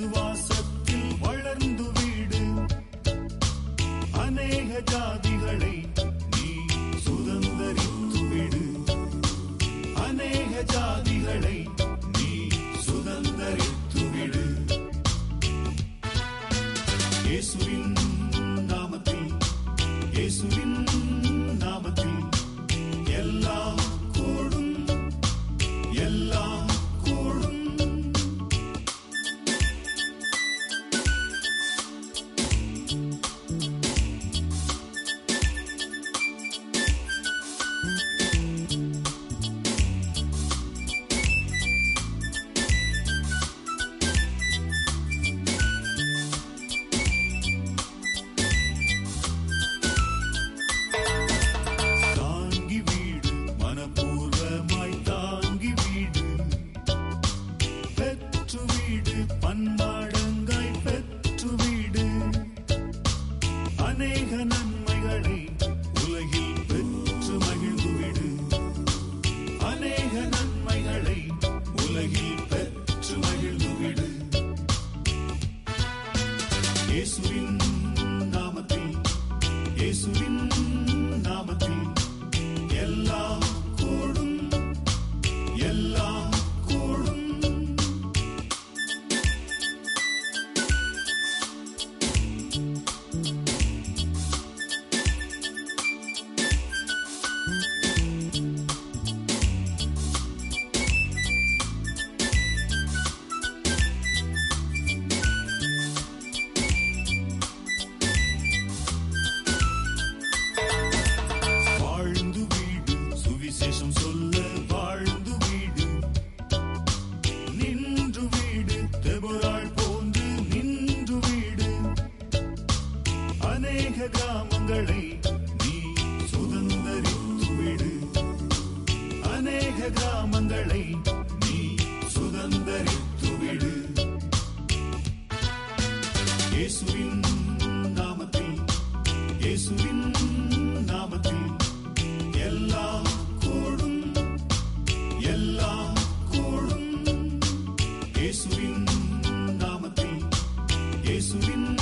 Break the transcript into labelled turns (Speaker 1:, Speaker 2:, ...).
Speaker 1: விசுவாசத்தில் வளர்ந்து வீடு அநேக ஜாதிகளை நீ சுதந்தரித்து விடு அநேக ஜாதிகளை நீ சுதந்தரித்து விடு இயேசுவின் நாமத்தில் இயேசுவின் நாமத்தில் எல்லாம் கூடும் எல்லாம் கூடும் தாங்கி வீடு மனப்பூர்வமாய் தாங்கி வீடு பெற்று வீடு பன்மாடங்காய் பெற்று வீடு அநேக நன்மைகளை உலகில் பெற்று மகிழ்ந்து விடு அநேக நன்மைகளை உலகில் பெற்று மகிழ்ந்து விடு இயேசுவின் நாமத்தில் இயேசுவின் நாமத்தில் எல்லாம் கூடும் எல்லாம் கூடும் வாழ்ந்து வீடு சுவிசேஷம் சொல்ல வாழ்ந்து வீடு நின்று வீடு தெபுராள் போன்று நின்று வீடு அநேக கிராமங்களை நீ சுதந்தரித்து விடு அநேக கிராமங்களை நீ சுதந்தரித்து விடு இயேசுவின் நாமத்தில் இயேசுவின் நாமத்தில் எல்லாம் கூடும் எல்லாம் கூடும் இயேசுவின் நாமத்தில் இயேசுவின்